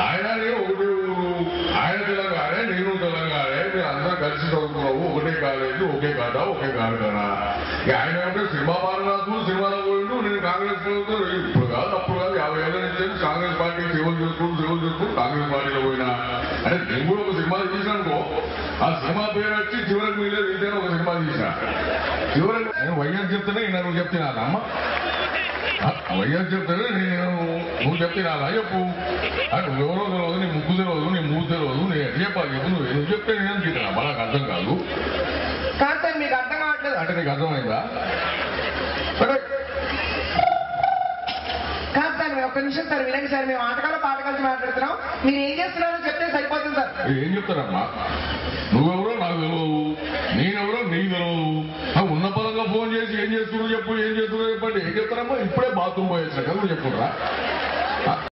ఆయన నేను ఒకటే ఊరు ఆయన తెలంగాణ నేను తెలంగాణ మీరు అందరూ కలిసి చదువుకున్నావు ఒకటే కాలేజీ ఒకే కాదా ఒకే కాదు కదా ఇక ఆయన ఏమంటే సినిమా పాలనాకు సినిమాలో పోయిండు నేను కాంగ్రెస్ పోయిండు ఇప్పుడు కాదు అప్పుడు కాదు యాభై ఏళ్ళ నుంచి కాంగ్రెస్ పార్టీ సేవలు చేసుకుంటూ సేవలు చేసుకుంటూ కాంగ్రెస్ పార్టీలో పోయినా అంటే నేను కూడా ఒక సినిమా తీసినానుకో ఆ సినిమా పేరు వచ్చి చివరికి మీరే వింటేనే ఒక సినిమా తీసిన చివరికి నేను వైఎస్ చెప్తేనే ఈయన నువ్వు చెప్తున్నా అమ్మ వైఎస్ చెప్తాను నేను నువ్వు చెప్తే నాలా చెప్పు అంటే నువ్వెవరో తెలియదు నీ ముగ్గు తెలియదు నీ మూడు తెలియదు నేను ఎట్లా చెప్పాలి చెప్పు నువ్వు ఎందుకు చెప్తే నేను తింటున్నా నాకు అర్థం కాదు కాదు సార్ మీకు అర్థం కావట్లేదు అంటే నీకు అర్థమైందా సరే కాదు సార్ మీరు ఒక్క నిమిషం సార్ వినండి సార్ మేము ఆటకాల పాటకాలు మాట్లాడుతున్నాం మీరు ఏం చేస్తున్నారో చెప్తే సరిపోతుంది సార్ ఏం చెప్తారమ్మా నువ్వెవరో నాకు తెలియదు నేనెవరో నీకు తెలియదు ఆ ఉన్న పదంగా ఫోన్ చేసి ఏం చేస్తున్నావు చెప్పు ఏం చేస్తున్నావు చెప్పండి ఏం చెప్తారమ్మా ఇప్పుడే బాత్రూమ్ పోయేసాక నువ్వు చెప్పురా